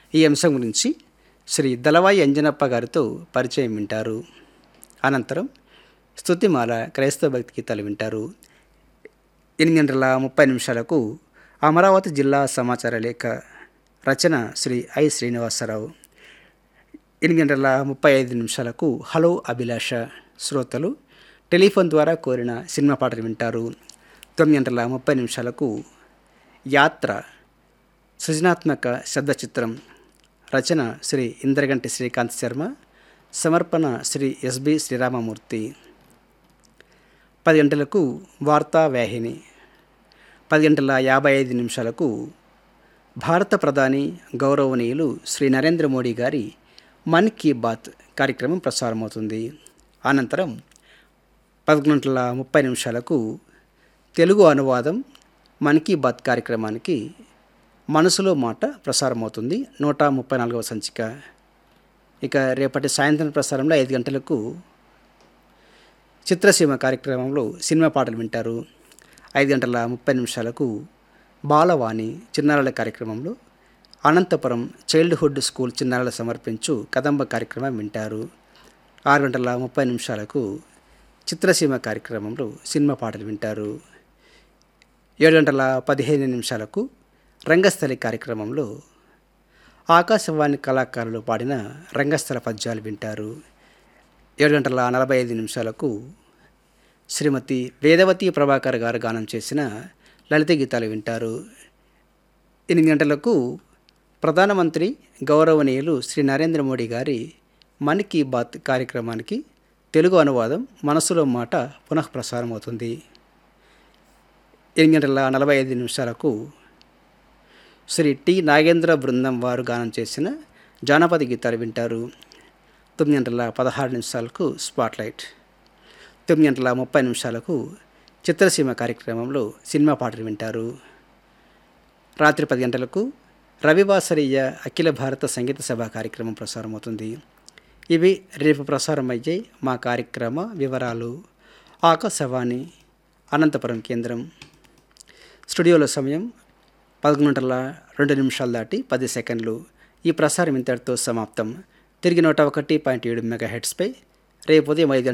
ఈ అంశం గురించి శ్రీ దళవాయి అంజనప్ప గారితో పరిచయం వింటారు అనంతరం స్తుతిమాల క్రైస్తవ భక్తి గీతాలు వింటారు ఎనిమిది గంటల ముప్పై నిమిషాలకు అమరావతి జిల్లా సమాచార లేఖ రచన శ్రీ ఐ శ్రీనివాసరావు ఎనిమిది గంటల ముప్పై ఐదు నిమిషాలకు హలో అభిలాష శ్రోతలు టెలిఫోన్ ద్వారా కోరిన సినిమా పాటలు వింటారు తొమ్మిది గంటల ముప్పై నిమిషాలకు యాత్ర సృజనాత్మక శబ్ద చిత్రం రచన శ్రీ ఇంద్రగంటి శ్రీకాంత్ శర్మ సమర్పణ శ్రీ ఎస్బి శ్రీరామమూర్తి పది గంటలకు వార్తా వాహిని పది గంటల యాభై ఐదు నిమిషాలకు భారత ప్రధాని గౌరవనీయులు శ్రీ నరేంద్ర మోడీ గారి మన్ కీ బాత్ కార్యక్రమం ప్రసారమవుతుంది అనంతరం పదకొండు గంటల ముప్పై నిమిషాలకు తెలుగు అనువాదం మన్ కీ బాత్ కార్యక్రమానికి మనసులో మాట ప్రసారమవుతుంది నూట ముప్పై నాలుగవ సంచిక ఇక రేపటి సాయంత్రం ప్రసారంలో ఐదు గంటలకు చిత్రసీమ కార్యక్రమంలో సినిమా పాటలు వింటారు ఐదు గంటల ముప్పై నిమిషాలకు బాలవాణి చిన్నారుల కార్యక్రమంలో అనంతపురం చైల్డ్హుడ్ స్కూల్ చిన్నారుల సమర్పించు కదంబ కార్యక్రమం వింటారు ఆరు గంటల ముప్పై నిమిషాలకు చిత్రసీమ కార్యక్రమంలో సినిమా పాటలు వింటారు ఏడు గంటల పదిహేను నిమిషాలకు రంగస్థలి కార్యక్రమంలో ఆకాశవాణి కళాకారులు పాడిన రంగస్థల పద్యాలు వింటారు ఏడు గంటల నలభై ఐదు నిమిషాలకు శ్రీమతి వేదవతి ప్రభాకర్ గారు గానం చేసిన లలిత గీతాలు వింటారు ఎనిమిది గంటలకు ప్రధానమంత్రి గౌరవనీయులు శ్రీ నరేంద్ర మోడీ గారి మన్ కీ బాత్ కార్యక్రమానికి తెలుగు అనువాదం మనసులో మాట పునః ప్రసారం అవుతుంది ఎనిమిది గంటల నలభై ఐదు నిమిషాలకు శ్రీ టి నాగేంద్ర బృందం వారు గానం చేసిన జానపద గీతాలు వింటారు తొమ్మిది గంటల పదహారు నిమిషాలకు స్పాట్లైట్ తొమ్మిది గంటల ముప్పై నిమిషాలకు చిత్రసీమ కార్యక్రమంలో సినిమా పాటలు వింటారు రాత్రి పది గంటలకు రవివాసరీయ అఖిల భారత సంగీత సభ కార్యక్రమం ప్రసారమవుతుంది ఇవి రేపు ప్రసారం అయ్యే మా కార్యక్రమ వివరాలు ఆకాశవాణి అనంతపురం కేంద్రం స్టూడియోలో సమయం పదకొండు గంటల రెండు నిమిషాలు దాటి పది సెకండ్లు ఈ ప్రసారం ఇంతటితో సమాప్తం తిరిగి నూట ఒకటి పాయింట్ ఏడు మెగా హెడ్స్పై రేపు ఉదయం ఐదు గంటల